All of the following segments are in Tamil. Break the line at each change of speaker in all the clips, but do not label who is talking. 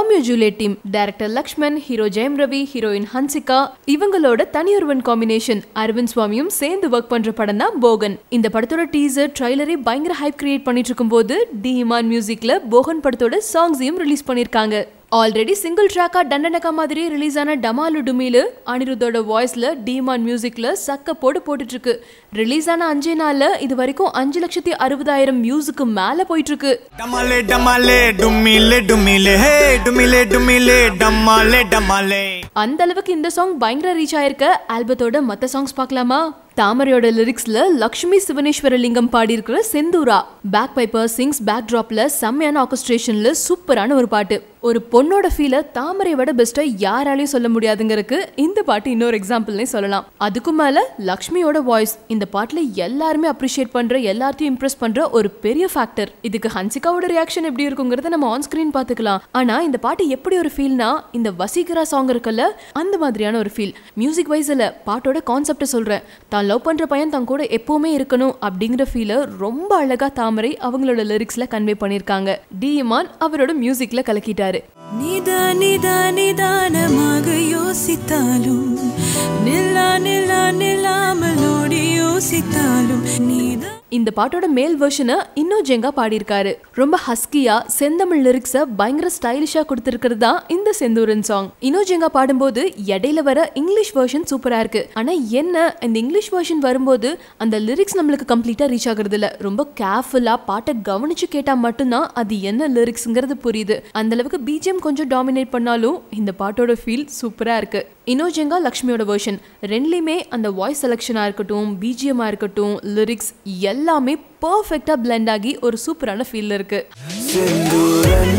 Romeo Juliet team director Lakshman hero Jayam Ravi heroine Hansika இவங்களோட தனியொருவன் காம்பினேஷன் அரவிந்த் சுவாமியும் சேர்ந்து ஒர்க் பண்ற படம் தான் போகன் இந்த படத்தோட டீசர் ட்ரைலரே பயங்கர ஹைப் கிரியேட் பண்ணிட்டு இருக்கும்போது டி இமான் மியூசிக்ல போகன் படத்தோட சாங்ஸையும் ரிலீஸ் பண்ணிருக்காங்க ஆல்ரெடி சிங்கிள் ட்ராக்கா டண்டனக்கா மாதிரியே ரிலீஸ் ஆன டமாலு டுமிலு அனிருத்தோட வாய்ஸ்ல டிமான் மியூசிக்ல சக்க போடு போட்டுட்டு இருக்கு ரிலீஸ் ஆன அஞ்சே நாள்ல இது வரைக்கும் அஞ்சு லட்சத்தி அறுபதாயிரம் வியூஸுக்கு மேல போயிட்டு இருக்கு
डमाले डमाले डुमिले डुमिले हे डुमिले डुमिले डमाले डमाले
அந்த அளவுக்கு இந்த சாங் பயங்கர ரீச் ஆயிருக்க ஆல்பத்தோட மத்த சாங்ஸ் பார்க்கலாமா தாமரையோட லிரிக்ஸ்ல லக்ஷ்மி சிவனேஸ்வர லிங்கம் பாடியிருக்கிற Senthoora bag piper sings back டிராப்ல செம்மையான ஆர்கஸ்ட்ரேஷன்ல சூப்பரான ஒரு பாட்டு ஒரு பொண்ணோட ஃபீலை தாமரை விட பெஸ்ட்டா யாராலையும் சொல்ல முடியாதுங்கிறதுக்கு இந்த பாட்டு இன்னொரு எக்ஸாம்பிள்னே சொல்லலாம் அதுக்கும் மேல லக்ஷ்மியோட வாய்ஸ் இந்த பாட்டுல எல்லாருமே அப்ரிஷியேட் பண்ற எல்லாத்தையும் இம்ப்ரெஸ் பண்ற ஒரு பெரிய ஃபேக்டர் இதுக்கு ஹன்சிகாவோட ரியாக்ஷன் எப்படி இருக்குங்கிறத நம்ம ஆன் ஸ்கிரீன் பாத்துக்கலாம் ஆனா இந்த பாட்டு எப்படி ஒரு ஃபீல்னா இந்த வசீகரா சாங் இருக்குல்ல அந்த மாதிரியான ஒரு ஃபீல் மியூசிக் வைஸ் இல்ல பாட்டோட கான்செப்டை சொல்றேன் தான் லவ் பண்ற பையன் தன் கூட எப்பவுமே இருக்கணும் அப்படிங்கிற ஃபீலை ரொம்ப அழகா தாமரை அவங்களோட லிரிக்ஸ்ல கன்வே பண்ணிருக்காங்க டி இமான் அவரோட மியூசிக்ல கலக்கிட்டாரு
நிதா நிதா நிதானமாக யோசித்தாலும் நில்லா நில்லா நில்லாமல் ஓடி யோசித்தாலும் நீதான்
இந்த பாட்டோட மேல் வெர்ஷனை இன்னும் ஜெங்கா பாடியிருக்காரு ரொம்ப ஹஸ்கியா செந்தமிழ் லிரிக்ஸை பயங்கர ஸ்டைலிஷா கொடுத்திருக்கிறது தான் இந்த செந்தூரன் சாங் இன்னும் ஜெங்கா பாடும்போது இடையில வர இங்கிலீஷ் வெர்ஷன் சூப்பரா இருக்கு ஆனா என்ன இந்த இங்கிலீஷ் வெர்ஷன் வரும்போது அந்த லிரிக்ஸ் நம்மளுக்கு கம்ப்ளீட்டா ரீச் ஆகுறது இல்ல ரொம்ப கேர்ஃபுல்லா பாட்டை கவனிச்சு கேட்டா மட்டும்தான் அது என்ன லிரிக்ஸ்ங்கிறது புரியுது அந்த அளவுக்கு பிஜிஎம் கொஞ்சம் டாமினேட் பண்ணாலும் இந்த பாட்டோட ஃபீல் சூப்பரா இருக்கு இனோஜெங்கா லக்ஷ்மியோட வெர்ஷன் ரெண்டுலையுமே அந்த வாய்ஸ் செலெக்ஷனாக இருக்கட்டும் பிஜிஎம்மாக இருக்கட்டும் லிரிக்ஸ் எல்லாமே பர்ஃபெக்டாக blend ஆகி ஒரு சூப்பரான ஃபீல் இருக்கு
செந்தூரன்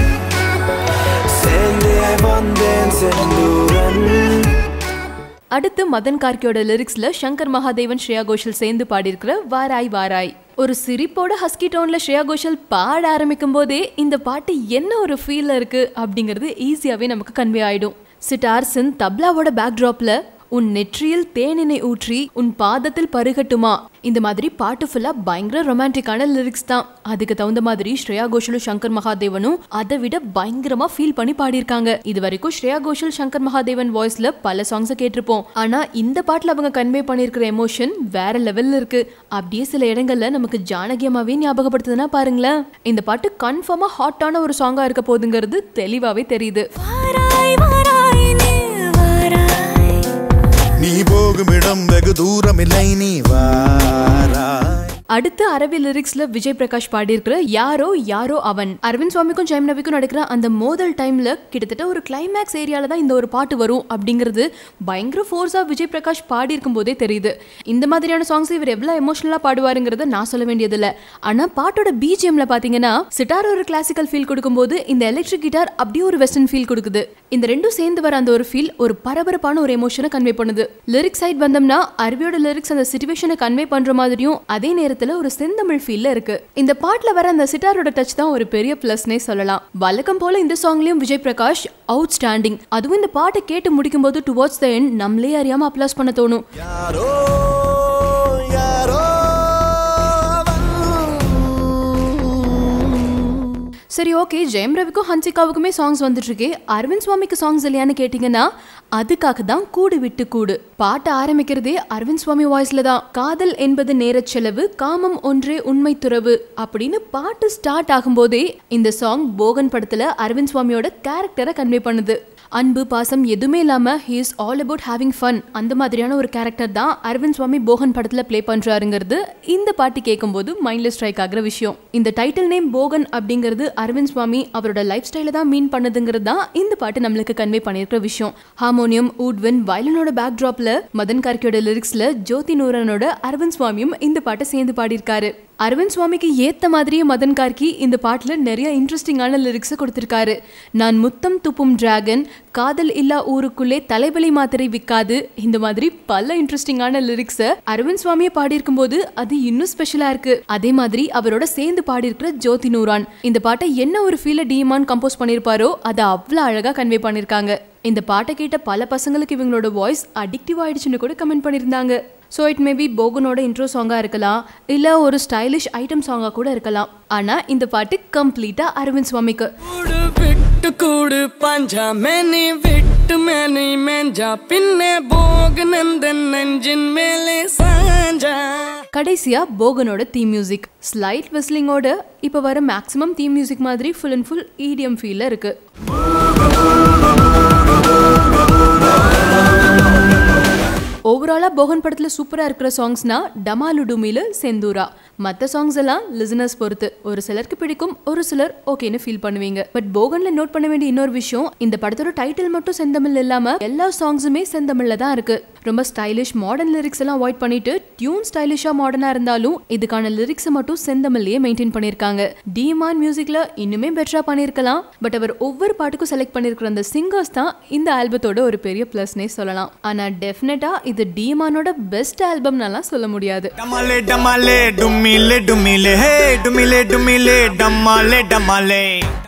சேர்ந்தே வந்தேன் செந்தூரன்
அடுத்து மதன் கார்கியோட லிரிக்ஸ்ல சங்கர் மகாதேவன் ஸ்ரேயா கோஷல் சேர்ந்து பாடியிருக்கிற வாராய் வாராய் ஒரு சிரிப்போட ஹஸ்கி டோன்ல ஸ்ரேயா கோஷல் பாட ஆரம்பிக்கும் போதே இந்த பாட்டு என்ன ஒரு ஃபீல்ல இருக்கு அப்படிங்கிறது ஈஸியாவே நமக்கு கன்வே ஆயிடும் சிட்டார் சின் தப்லாவோட பேக்ட்ராப்ல உன் நெற்றியில் தேனினை ஊற்றி உன் பாதத்தில் பருகட்டுமா இந்த மாதிரி பாட்டு ஃபுல்லா பயங்கர ரொமான்டிக்கான லிரிக்ஸ் தான் அதுக்கு தகுந்த மாதிரி ஸ்ரேயா கோஷலும் சங்கர் மகாதேவனும் அதை விட பயங்கரமா ஃபீல் பண்ணி பாடியிருக்காங்க இது வரைக்கும் ஸ்ரேயா கோஷல் சங்கர் மகாதேவன் வாய்ஸ்ல பல சாங்ஸை கேட்டிருப்போம் ஆனா இந்த பாட்டுல அவங்க கன்வே பண்ணியிருக்கிற எமோஷன் வேற லெவல்ல இருக்கு அப்படியே சில இடங்கள்ல நமக்கு ஜானகியமாவே ஞாபகப்படுத்துதுன்னா பாருங்களேன் இந்த பாட்டு கன்ஃபார்மா ஹாட்டான ஒரு சாங்கா இருக்க போகுதுங்கிறது தெளிவாவே தெரியுது
வாராய் வாராய் நீ வாராய்
நீ போகும் இடம் வெகு தூரமில்லை நீ வாராய்
அடுத்து அரபி லிரிக்ஸ்ல விஜய் பிரகாஷ் பாடியிருக்கிற யாரோ யாரோ அவன் அரவிந்த் சுவாமிக்கும் ஜெயம் ரவிக்கும் நடக்கிற அந்த மோதல் டைம்ல கிட்டத்தட்ட ஒரு கிளைமேக்ஸ் ஏரியால தான் இந்த ஒரு பாட்டு வரும் அப்படிங்கிறது பயங்கர ஃபோர்ஸா விஜய் பிரகாஷ் பாடி இருக்கும் போதே தெரியுது இந்த மாதிரியான சாங்ஸ் இவர் எவ்வளவு எமோஷனலா பாடுவாருங்கிறத நான் சொல்ல வேண்டியதில்ல ஆனா பாட்டோட பிஜிஎம்ல பாத்தீங்கன்னா சிட்டார் ஒரு கிளாசிக்கல் ஃபீல் கொடுக்கும்போது இந்த எலக்ட்ரிக் கிட்டார் அப்படியே ஒரு வெஸ்டர்ன் ஃபீல் கொடுக்குது இந்த ரெண்டும் சேர்ந்து வர அந்த ஒரு ஃபீல் ஒரு பரபரப்பான ஒரு எமோஷனை கன்வே பண்ணுது லிரிக் சைட் வந்தோம்னா அரபியோட லிரிக்ஸ் அந்த சிச்சுவேஷனை கன்வே பண்ற மாதிரியும் அதே நேரத்துல ஒரு செந்தமிழ் ஃபீல்ல இருக்கு இந்த பாட்டுல வர அந்த சிட்டாரோட டச் தான் ஒரு பெரிய பிளஸ்னே சொல்லலாம் வழக்கம் போல இந்த சாங்லயும் விஜய் பிரகாஷ் அவுட் ஸ்டாண்டிங் அதுவும் இந்த பாட்டை கேட்டு முடிக்கும் போது டுவார்ட்ஸ் த எண்ட் நம்மளே அறியாம அப்ளாஸ் பண்ண தோணும்
யாரோ யாரோ
சரி ஓகே ஜெயம் ரவிக்கும் ஹன்சிகாவுக்குமே சாங்ஸ் வந்துட்டு இருக்கே அரவிந்த் சுவாமிக்கு சாங்ஸ் இல்லையான்னு கேட்டிங்கன்னா அதுக்காக தான் கூடு விட்டு கூடு பாட்டு ஆரம்பிக்கிறதே அரவிந்த் சுவாமி வாய்ஸ்ல தான் காதல் என்பது நேரச் செலவு காமம் ஒன்றே உண்மை துறவு அப்படின்னு பாட்டு ஸ்டார்ட் ஆகும்போதே இந்த சாங் போகன் படத்துல அரவிந்த் சுவாமியோட கேரக்டரை கன்வே பண்ணுது அன்பு பாசம் எதுவுமே இல்லாம he is all about having fun அந்த மாதிரியான ஒரு கேரக்டர் தான் அரவிந்த் சுவாமி போகன் படத்துல ப்ளே பண்றாருங்கிறது இந்த பாட்டு கேட்கும்போது மைண்ட்ல ஸ்ட்ரைக் ஆகுற விஷயம் இந்த டைட்டில் நேம் போகன் அப்படிங்கிறது அரவிந்த் சுவாமி அவரோட லைஃப் ஸ்டைல தான் மீன் பண்ணதுங்கிறது தான் இந்த பாட்டு நம்மளுக்கு கன்வே பண்ணியிருக்கிற விஷயம் ஹார்மோனியம் ஊட்வின் வயலனோட பேக் ட்ராப்ல மதன் கார்கியோட லிரிக்ஸ்ல ஜோதி நூரனோட அரவிந்த் சுவாமியும் இந்த பாட்டை சேர்ந்து பாடியிருக்காரு அரவிந்த் சுவாமிக்கு ஏத்த மாதிரியே மதன் கார்கி இந்த பாட்டுல நிறைய இன்ட்ரெஸ்டிங்கான லிரிக்ஸை கொடுத்திருக்காரு நான் முத்தம் துப்பும் டிராகன் காதல் இல்லா ஊருக்குள்ளே தலைவலி மாத்திரை விற்காது இந்த மாதிரி பல இன்ட்ரெஸ்டிங்கான லிரிக்ஸை அரவிந்த் சுவாமியை பாடியிருக்கும் போது அது இன்னும் ஸ்பெஷலா இருக்கு அதே மாதிரி அவரோட சேர்ந்து பாடியிருக்கிற ஜோதி நூரான் இந்த பாட்டை என்ன ஒரு ஃபீல டிமான் கம்போஸ் பண்ணியிருப்பாரோ அதை அவ்வளோ அழகா கன்வே பண்ணியிருக்காங்க இந்த பாட்டை கேட்ட பல பசங்களுக்கு இவங்களோட வாய்ஸ் அடிக்டிவ் ஆயிடுச்சுன்னு கூட கமெண்ட் பண்ணியிருந்தாங்க ஸோ இட் மேபி போகனோட இன்ட்ரோ சாங்காக இருக்கலாம் இல்லை ஒரு ஸ்டைலிஷ் ஐட்டம் சாங்காக கூட இருக்கலாம் ஆனால் இந்த பாட்டு கம்ப்ளீட்டாக அரவிந்த் சுவாமிக்கு
கூடு விட்டு
விட்டு கூடு பஞ்சா மேனி விட்டு மேனி மேஞ்சா பின்னே போக நந்தன் நெஞ்சின் மேலே சாஞ்சா
கடைசியா போகனோட தீம் மியூசிக் ஸ்லைட் விஸ்லிங்கோட இப்போ வர மேக்ஸிமம் தீம் மியூசிக் மாதிரி ஃபுல் அண்ட் ஃபுல் EDM ஃபீல்ல இருக்கு ஓவராலாக போகன் படத்தில் சூப்பராக இருக்கிற சாங்ஸ்னா டமாலுடுமில செந்தூரா மற்ற சாங்ஸ் எல்லாம் லிசனர்ஸ் பொறுத்து ஒரு சிலருக்கு பிடிக்கும் ஒரு சிலர் ஓகேன்னு ஃபீல் பண்ணுவீங்க பட் போகன்ல நோட் பண்ண வேண்டிய இன்னொரு விஷயம் இந்த படத்தோட டைட்டில் மட்டும் செந்தமிழ் இல்லாம எல்லா சாங்ஸுமே செந்தமிழ்ல தான் இருக்கு ரொம்ப ஸ்டைலிஷ் மாடர்ன் லிரிக்ஸ் எல்லாம் அவாய்ட் பண்ணிட்டு டியூன் ஸ்டைலிஷா மாடர்னா இருந்தாலும் இதுக்கான லிரிக்ஸை மட்டும் செந்தமிழ்லயே மெயின்டைன் பண்ணியிருக்காங்க டிமான் மியூசிக்ல இன்னுமே பெட்டரா பண்ணியிருக்கலாம் பட் அவர் ஒவ்வொரு பாட்டுக்கும் செலக்ட் பண்ணியிருக்கிற அந்த சிங்கர்ஸ் தான் இந்த ஆல்பத்தோட ஒரு பெரிய ப்ளஸ்னே சொல்லலாம் ஆனா டெஃபினட்டா இது டிமானோட பெஸ்ட் ஆல்பம்னாலாம் சொல்ல முடியாது
डमाले डमाले डुमिले डुमिले हे डुमिले डुमिले डमाले डमाले